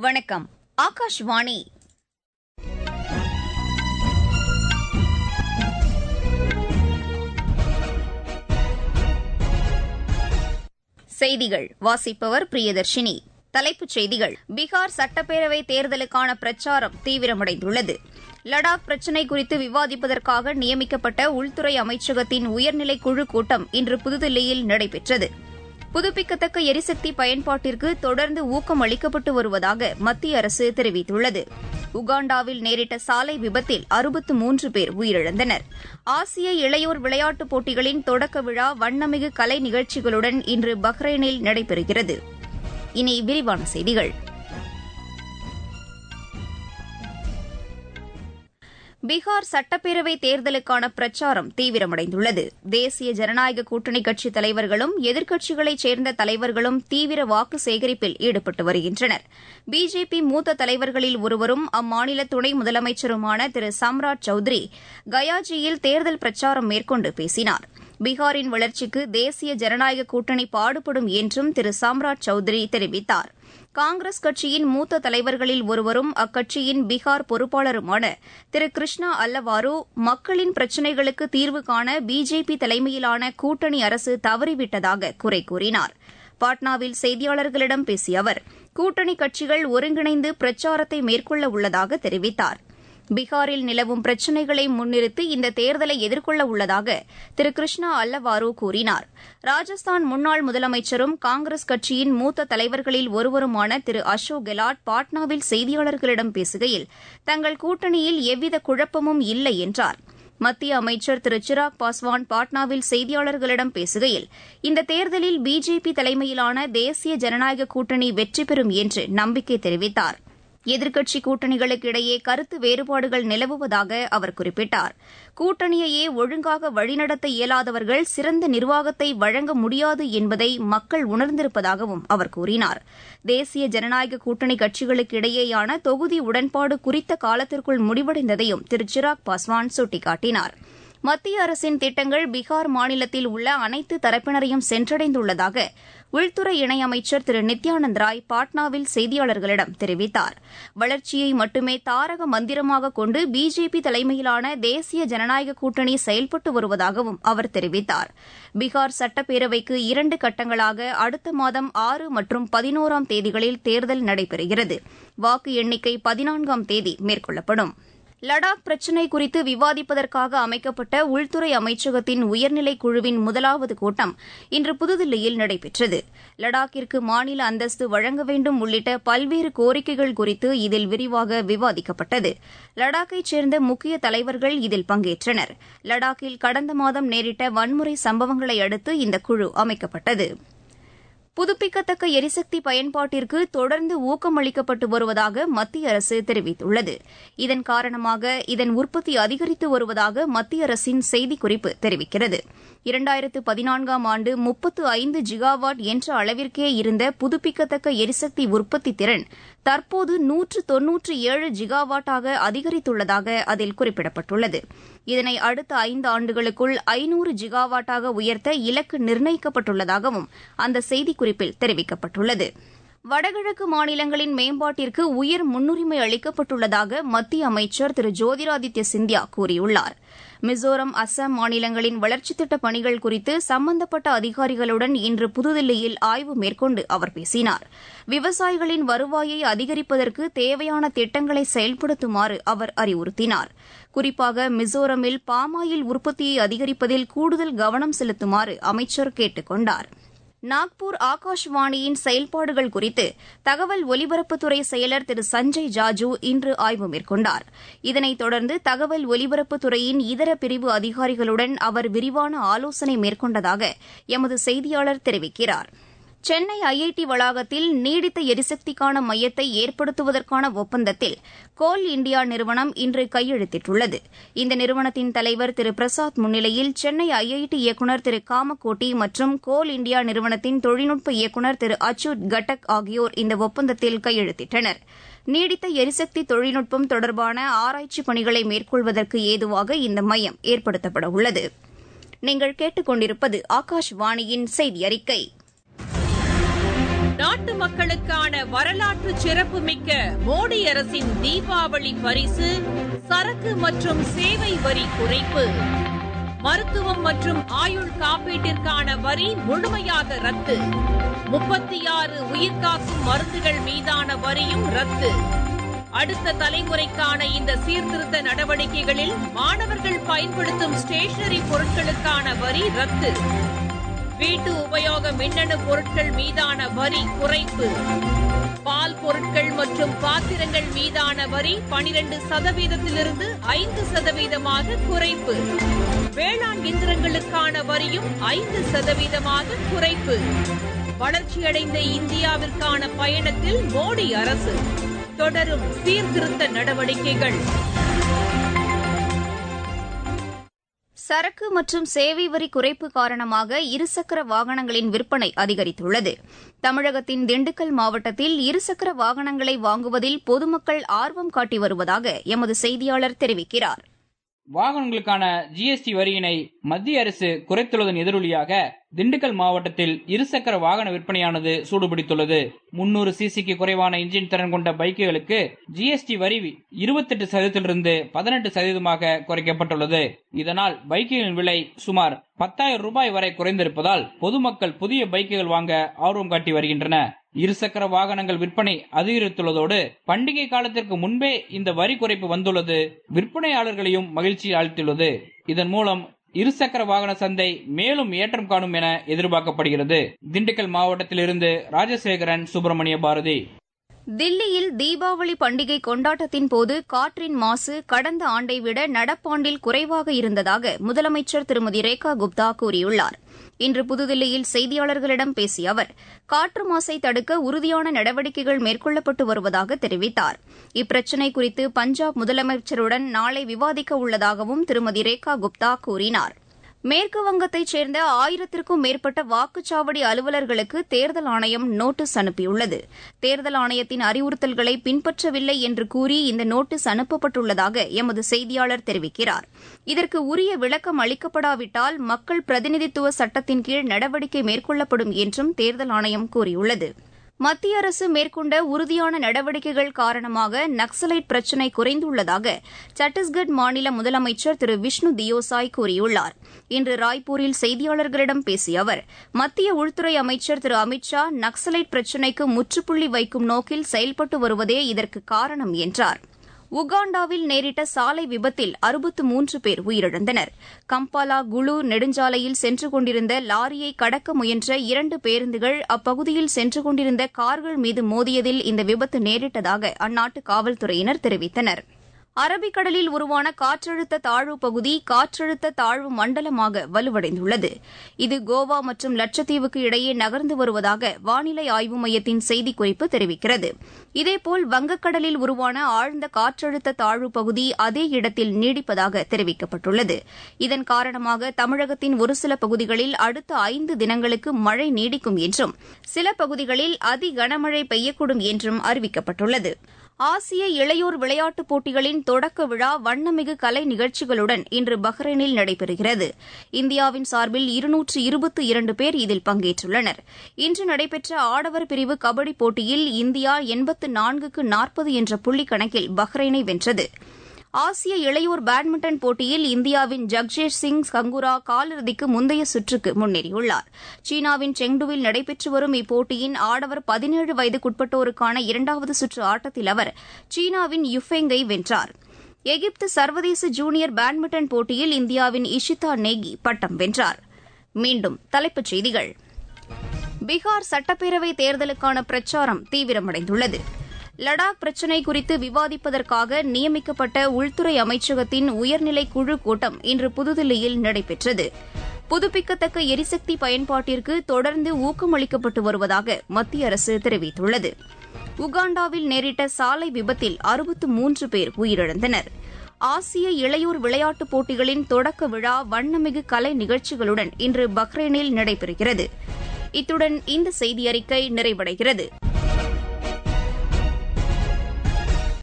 வணக்கம் ஆகாஷ்வாணி செய்திகள் வாசிப்பவர் பிரியதர்ஷினி தலைப்புச் செய்திகள் பீகார் சட்டப்பேரவை தேர்தலுக்கான பிரச்சாரம் தீவிரமடைந்துள்ளது லடாக் பிரச்சினை குறித்து விவாதிப்பதற்காக நியமிக்கப்பட்ட உள்துறை அமைச்சகத்தின் உயர்நிலை குழு கூட்டம் இன்று புதுதில்லியில் நடைபெற்றது புதுப்பிக்கத்தக்க எரிசக்தி பயன்பாட்டிற்கு தொடர்ந்து ஊக்கம் அளிக்கப்பட்டு வருவதாக மத்திய அரசு தெரிவித்துள்ளது உகாண்டாவில் நேரிட்ட சாலை விபத்தில் அறுபத்து மூன்று பேர் உயிரிழந்தனர் ஆசிய இளையோர் விளையாட்டுப் போட்டிகளின் தொடக்க விழா வண்ணமிகு கலை நிகழ்ச்சிகளுடன் இன்று பஹ்ரைனில் நடைபெறுகிறது இனி விரிவான செய்திகள் பீகார் சட்டப்பேரவை தேர்தலுக்கான பிரச்சாரம் தீவிரமடைந்துள்ளது தேசிய ஜனநாயக கூட்டணி கட்சித் தலைவர்களும் எதிர்க்கட்சிகளைச் சேர்ந்த தலைவர்களும் தீவிர வாக்கு சேகரிப்பில் ஈடுபட்டு வருகின்றனர் பிஜேபி மூத்த தலைவர்களில் ஒருவரும் அம்மாநில துணை முதலமைச்சருமான திரு சம்ராட் சௌத்ரி கயாஜியில் தேர்தல் பிரச்சாரம் மேற்கொண்டு பேசினார் பீகாரின் வளர்ச்சிக்கு தேசிய ஜனநாயக கூட்டணி பாடுபடும் என்றும் திரு சாம்ராட் சௌத்ரி தெரிவித்தார் காங்கிரஸ் கட்சியின் மூத்த தலைவர்களில் ஒருவரும் அக்கட்சியின் பீகார் பொறுப்பாளருமான திரு கிருஷ்ணா அல்லவாரு மக்களின் பிரச்சினைகளுக்கு தீர்வு காண பிஜேபி தலைமையிலான கூட்டணி அரசு தவறிவிட்டதாக குறை கூறினார் பாட்னாவில் செய்தியாளர்களிடம் பேசிய அவர் கூட்டணி கட்சிகள் ஒருங்கிணைந்து பிரச்சாரத்தை மேற்கொள்ள உள்ளதாக தெரிவித்தார் பீகாரில் நிலவும் பிரச்சினைகளை முன்னிறுத்தி இந்த தேர்தலை எதிர்கொள்ள உள்ளதாக திரு கிருஷ்ணா அல்லவாரு கூறினார் ராஜஸ்தான் முன்னாள் முதலமைச்சரும் காங்கிரஸ் கட்சியின் மூத்த தலைவர்களில் ஒருவருமான திரு அசோக் கெலாட் பாட்னாவில் செய்தியாளர்களிடம் பேசுகையில் தங்கள் கூட்டணியில் எவ்வித குழப்பமும் இல்லை என்றார் மத்திய அமைச்சர் திரு சிராக் பாஸ்வான் பாட்னாவில் செய்தியாளர்களிடம் பேசுகையில் இந்த தேர்தலில் பிஜேபி தலைமையிலான தேசிய ஜனநாயக கூட்டணி வெற்றி பெறும் என்று நம்பிக்கை தெரிவித்தார் எதிர்க்கட்சி கூட்டணிகளுக்கு இடையே கருத்து வேறுபாடுகள் நிலவுவதாக அவர் குறிப்பிட்டார் கூட்டணியையே ஒழுங்காக வழிநடத்த இயலாதவர்கள் சிறந்த நிர்வாகத்தை வழங்க முடியாது என்பதை மக்கள் உணர்ந்திருப்பதாகவும் அவர் கூறினார் தேசிய ஜனநாயக கூட்டணி கட்சிகளுக்கு இடையேயான தொகுதி உடன்பாடு குறித்த காலத்திற்குள் முடிவடைந்ததையும் திரு சிராக் பாஸ்வான் சுட்டிக்காட்டினார் மத்திய அரசின் திட்டங்கள் பீகார் மாநிலத்தில் உள்ள அனைத்து தரப்பினரையும் சென்றடைந்துள்ளதாக உள்துறை இணையமைச்சர் திரு நித்யானந்த் ராய் பாட்னாவில் செய்தியாளர்களிடம் தெரிவித்தார் வளர்ச்சியை மட்டுமே தாரக மந்திரமாக கொண்டு பிஜேபி தலைமையிலான தேசிய ஜனநாயக கூட்டணி செயல்பட்டு வருவதாகவும் அவர் தெரிவித்தார் பீகார் சட்டப்பேரவைக்கு இரண்டு கட்டங்களாக அடுத்த மாதம் ஆறு மற்றும் பதினோராம் தேதிகளில் தேர்தல் நடைபெறுகிறது வாக்கு எண்ணிக்கை பதினான்காம் தேதி மேற்கொள்ளப்படும் லடாக் பிரச்சினை குறித்து விவாதிப்பதற்காக அமைக்கப்பட்ட உள்துறை அமைச்சகத்தின் உயர்நிலை குழுவின் முதலாவது கூட்டம் இன்று புதுதில்லியில் நடைபெற்றது லடாக்கிற்கு மாநில அந்தஸ்து வழங்க வேண்டும் உள்ளிட்ட பல்வேறு கோரிக்கைகள் குறித்து இதில் விரிவாக விவாதிக்கப்பட்டது லடாக்கைச் சேர்ந்த முக்கிய தலைவர்கள் இதில் பங்கேற்றனர் லடாக்கில் கடந்த மாதம் நேரிட்ட வன்முறை சம்பவங்களை அடுத்து இந்த குழு அமைக்கப்பட்டது புதுப்பிக்கத்தக்க எரிசக்தி பயன்பாட்டிற்கு தொடர்ந்து ஊக்கமளிக்கப்பட்டு வருவதாக மத்திய அரசு தெரிவித்துள்ளது இதன் காரணமாக இதன் உற்பத்தி அதிகரித்து வருவதாக மத்திய அரசின் செய்திக்குறிப்பு தெரிவிக்கிறது இரண்டாயிரத்து பதினான்காம் ஆண்டு முப்பத்து ஐந்து ஜிகாவாட் என்ற அளவிற்கே இருந்த புதுப்பிக்கத்தக்க எரிசக்தி உற்பத்தி திறன் தற்போது நூற்று தொன்னூற்று ஏழு ஜிகாவாட்டாக அதிகரித்துள்ளதாக அதில் குறிப்பிடப்பட்டுள்ளது இதனை அடுத்த ஐந்து ஆண்டுகளுக்குள் ஐநூறு ஜிகாவாட்டாக உயர்த்த இலக்கு நிர்ணயிக்கப்பட்டுள்ளதாகவும் அந்த செய்திக்குறிப்பில் தெரிவிக்கப்பட்டுள்ளது வடகிழக்கு மாநிலங்களின் மேம்பாட்டிற்கு உயர் முன்னுரிமை அளிக்கப்பட்டுள்ளதாக மத்திய அமைச்சர் திரு ஜோதிராதித்ய சிந்தியா கூறியுள்ளார் மிசோரம் அஸ்ஸாம் மாநிலங்களின் வளர்ச்சித் திட்டப் பணிகள் குறித்து சம்பந்தப்பட்ட அதிகாரிகளுடன் இன்று புதுதில்லியில் ஆய்வு மேற்கொண்டு அவர் பேசினார் விவசாயிகளின் வருவாயை அதிகரிப்பதற்கு தேவையான திட்டங்களை செயல்படுத்துமாறு அவர் அறிவுறுத்தினார் குறிப்பாக மிசோரமில் பாமாயில் உற்பத்தியை அதிகரிப்பதில் கூடுதல் கவனம் செலுத்துமாறு அமைச்சர் கேட்டுக் கொண்டாா் நாக்பூர் ஆகாஷ்வாணியின் செயல்பாடுகள் குறித்து தகவல் ஒலிபரப்புத்துறை செயலர் திரு சஞ்சய் ஜாஜூ இன்று ஆய்வு மேற்கொண்டார் இதனைத் தொடர்ந்து தகவல் ஒலிபரப்புத்துறையின் இதர பிரிவு அதிகாரிகளுடன் அவர் விரிவான ஆலோசனை மேற்கொண்டதாக எமது செய்தியாளர் தெரிவிக்கிறார் சென்னை ஐஐடி வளாகத்தில் நீடித்த எரிசக்திக்கான மையத்தை ஏற்படுத்துவதற்கான ஒப்பந்தத்தில் கோல் இண்டியா நிறுவனம் இன்று கையெழுத்திட்டுள்ளது இந்த நிறுவனத்தின் தலைவர் திரு பிரசாத் முன்னிலையில் சென்னை ஐஐடி இயக்குநர் திரு காமக்கோட்டி மற்றும் கோல் இண்டியா நிறுவனத்தின் தொழில்நுட்ப இயக்குநர் திரு அச்சுட் கட்டக் ஆகியோர் இந்த ஒப்பந்தத்தில் கையெழுத்திட்டனர் நீடித்த எரிசக்தி தொழில்நுட்பம் தொடர்பான ஆராய்ச்சி பணிகளை மேற்கொள்வதற்கு ஏதுவாக இந்த மையம் ஏற்படுத்தப்பட உள்ளது நீங்கள் கேட்டுக்கொண்டிருப்பது ஆகாஷ்வாணியின் செய்தி அறிக்கை நாட்டு மக்களுக்கான வரலாற்று சிறப்புமிக்க மோடி அரசின் தீபாவளி பரிசு சரக்கு மற்றும் சேவை வரி குறைப்பு மருத்துவம் மற்றும் ஆயுள் காப்பீட்டிற்கான வரி முழுமையாக ரத்து முப்பத்தி ஆறு உயிர்காக்கும் மருந்துகள் மீதான வரியும் ரத்து அடுத்த தலைமுறைக்கான இந்த சீர்திருத்த நடவடிக்கைகளில் மாணவர்கள் பயன்படுத்தும் ஸ்டேஷனரி பொருட்களுக்கான வரி ரத்து வீட்டு உபயோக மின்னணு பொருட்கள் மீதான வரி குறைப்பு பால் பொருட்கள் மற்றும் பாத்திரங்கள் மீதான வரி பனிரெண்டு சதவீதத்திலிருந்து ஐந்து சதவீதமாக குறைப்பு வேளாண் இயந்திரங்களுக்கான வரியும் ஐந்து சதவீதமாக குறைப்பு வளர்ச்சியடைந்த இந்தியாவிற்கான பயணத்தில் மோடி அரசு தொடரும் சீர்திருத்த நடவடிக்கைகள் சரக்கு மற்றும் சேவை வரி குறைப்பு காரணமாக இருசக்கர வாகனங்களின் விற்பனை அதிகரித்துள்ளது தமிழகத்தின் திண்டுக்கல் மாவட்டத்தில் இருசக்கர வாகனங்களை வாங்குவதில் பொதுமக்கள் ஆர்வம் காட்டி வருவதாக எமது செய்தியாளர் தெரிவிக்கிறார் வாகனங்களுக்கான ஜிஎஸ்டி வரியினை மத்திய அரசு குறைத்துள்ளதன் எதிரொலியாக திண்டுக்கல் மாவட்டத்தில் இருசக்கர வாகன விற்பனையானது சூடுபிடித்துள்ளது முன்னூறு சிசிக்கு குறைவான இன்ஜின் திறன் கொண்ட பைக்குகளுக்கு ஜிஎஸ்டி வரி இருபத்தெட்டு சதவீதத்திலிருந்து பதினெட்டு சதவீதமாக குறைக்கப்பட்டுள்ளது இதனால் பைக்குகளின் விலை சுமார் பத்தாயிரம் ரூபாய் வரை குறைந்திருப்பதால் பொதுமக்கள் புதிய பைக்குகள் வாங்க ஆர்வம் காட்டி வருகின்றன இருசக்கர வாகனங்கள் விற்பனை அதிகரித்துள்ளதோடு பண்டிகை காலத்திற்கு முன்பே இந்த வரி குறைப்பு வந்துள்ளது விற்பனையாளர்களையும் மகிழ்ச்சி அளித்துள்ளது இதன் மூலம் இருசக்கர வாகன சந்தை மேலும் ஏற்றம் காணும் என எதிர்பார்க்கப்படுகிறது திண்டுக்கல் மாவட்டத்திலிருந்து ராஜசேகரன் சுப்பிரமணிய பாரதி தில்லியில் தீபாவளி பண்டிகை கொண்டாட்டத்தின் போது காற்றின் மாசு கடந்த ஆண்டை விட நடப்பாண்டில் குறைவாக இருந்ததாக முதலமைச்சர் திருமதி ரேகா குப்தா கூறியுள்ளார் இன்று புதுதில்லியில் செய்தியாளர்களிடம் பேசிய அவர் காற்று மாசை தடுக்க உறுதியான நடவடிக்கைகள் மேற்கொள்ளப்பட்டு வருவதாக தெரிவித்தார் இப்பிரச்சினை குறித்து பஞ்சாப் முதலமைச்சருடன் நாளை விவாதிக்க உள்ளதாகவும் திருமதி ரேகா குப்தா கூறினார் மேற்கு வங்கத்தைச் சேர்ந்த ஆயிரத்திற்கும் மேற்பட்ட வாக்குச்சாவடி அலுவலர்களுக்கு தேர்தல் ஆணையம் நோட்டீஸ் அனுப்பியுள்ளது தேர்தல் ஆணையத்தின் அறிவுறுத்தல்களை பின்பற்றவில்லை என்று கூறி இந்த நோட்டீஸ் அனுப்பப்பட்டுள்ளதாக எமது செய்தியாளர் தெரிவிக்கிறார் இதற்கு உரிய விளக்கம் அளிக்கப்படாவிட்டால் மக்கள் பிரதிநிதித்துவ சட்டத்தின் கீழ் நடவடிக்கை மேற்கொள்ளப்படும் என்றும் தேர்தல் ஆணையம் கூறியுள்ளது மத்திய அரசு மேற்கொண்ட உறுதியான நடவடிக்கைகள் காரணமாக நக்சலைட் பிரச்சினை குறைந்துள்ளதாக சத்தீஸ்கட் மாநில முதலமைச்சர் திரு விஷ்ணு தியோசாய் கூறியுள்ளார் இன்று ராய்ப்பூரில் செய்தியாளர்களிடம் பேசிய அவர் மத்திய உள்துறை அமைச்சர் திரு அமித் ஷா நக்சலைட் பிரச்சினைக்கு முற்றுப்புள்ளி வைக்கும் நோக்கில் செயல்பட்டு வருவதே இதற்கு காரணம் என்றார் உகாண்டாவில் நேரிட்ட சாலை விபத்தில் அறுபத்து மூன்று பேர் உயிரிழந்தனர் கம்பாலா குழு நெடுஞ்சாலையில் சென்று கொண்டிருந்த லாரியை கடக்க முயன்ற இரண்டு பேருந்துகள் அப்பகுதியில் சென்று கொண்டிருந்த கார்கள் மீது மோதியதில் இந்த விபத்து நேரிட்டதாக அந்நாட்டு காவல்துறையினர் தெரிவித்தனர் அரபிக்கடலில் உருவான காற்றழுத்த தாழ்வு பகுதி காற்றழுத்த தாழ்வு மண்டலமாக வலுவடைந்துள்ளது இது கோவா மற்றும் லட்சத்தீவுக்கு இடையே நகர்ந்து வருவதாக வானிலை ஆய்வு மையத்தின் செய்திக்குறிப்பு தெரிவிக்கிறது இதேபோல் வங்கக்கடலில் உருவான ஆழ்ந்த காற்றழுத்த தாழ்வு பகுதி அதே இடத்தில் நீடிப்பதாக தெரிவிக்கப்பட்டுள்ளது இதன் காரணமாக தமிழகத்தின் ஒரு சில பகுதிகளில் அடுத்த ஐந்து தினங்களுக்கு மழை நீடிக்கும் என்றும் சில பகுதிகளில் அதி கனமழை பெய்யக்கூடும் என்றும் அறிவிக்கப்பட்டுள்ளது ஆசிய இளையோர் விளையாட்டுப் போட்டிகளின் தொடக்க விழா வண்ணமிகு கலை நிகழ்ச்சிகளுடன் இன்று பஹ்ரைனில் நடைபெறுகிறது இந்தியாவின் சார்பில் இருநூற்று இருபத்து இரண்டு பேர் இதில் பங்கேற்றுள்ளனர் இன்று நடைபெற்ற ஆடவர் பிரிவு கபடி போட்டியில் இந்தியா எண்பத்து நான்குக்கு நாற்பது என்ற புள்ளி கணக்கில் பஹ்ரைனை வென்றது ஆசிய இளையோர் பேட்மிண்டன் போட்டியில் இந்தியாவின் ஜக்ஷேஷ் சிங் கங்குரா காலிறுதிக்கு முந்தைய சுற்றுக்கு முன்னேறியுள்ளார் சீனாவின் செங்டுவில் நடைபெற்று வரும் இப்போட்டியின் ஆடவர் பதினேழு வயதுக்குட்பட்டோருக்கான இரண்டாவது சுற்று ஆட்டத்தில் அவர் சீனாவின் யுஃபெங்கை வென்றார் எகிப்து சர்வதேச ஜூனியர் பேட்மிண்டன் போட்டியில் இந்தியாவின் இஷிதா நேகி பட்டம் வென்றார் மீண்டும் தலைப்புச் செய்திகள் பீகார் சட்டப்பேரவை தேர்தலுக்கான பிரச்சாரம் தீவிரமடைந்துள்ளது லடாக் பிரச்சினை குறித்து விவாதிப்பதற்காக நியமிக்கப்பட்ட உள்துறை அமைச்சகத்தின் உயர்நிலை குழு கூட்டம் இன்று புதுதில்லியில் நடைபெற்றது புதுப்பிக்கத்தக்க எரிசக்தி பயன்பாட்டிற்கு தொடர்ந்து ஊக்கமளிக்கப்பட்டு வருவதாக மத்திய அரசு தெரிவித்துள்ளது உகாண்டாவில் நேரிட்ட சாலை விபத்தில் அறுபத்து மூன்று பேர் உயிரிழந்தனர் ஆசிய இளையோர் விளையாட்டுப் போட்டிகளின் தொடக்க விழா வண்ணமிகு கலை நிகழ்ச்சிகளுடன் இன்று பஹ்ரைனில் நடைபெறுகிறது இத்துடன் இந்த செய்தியறிக்கை நிறைவடைகிறது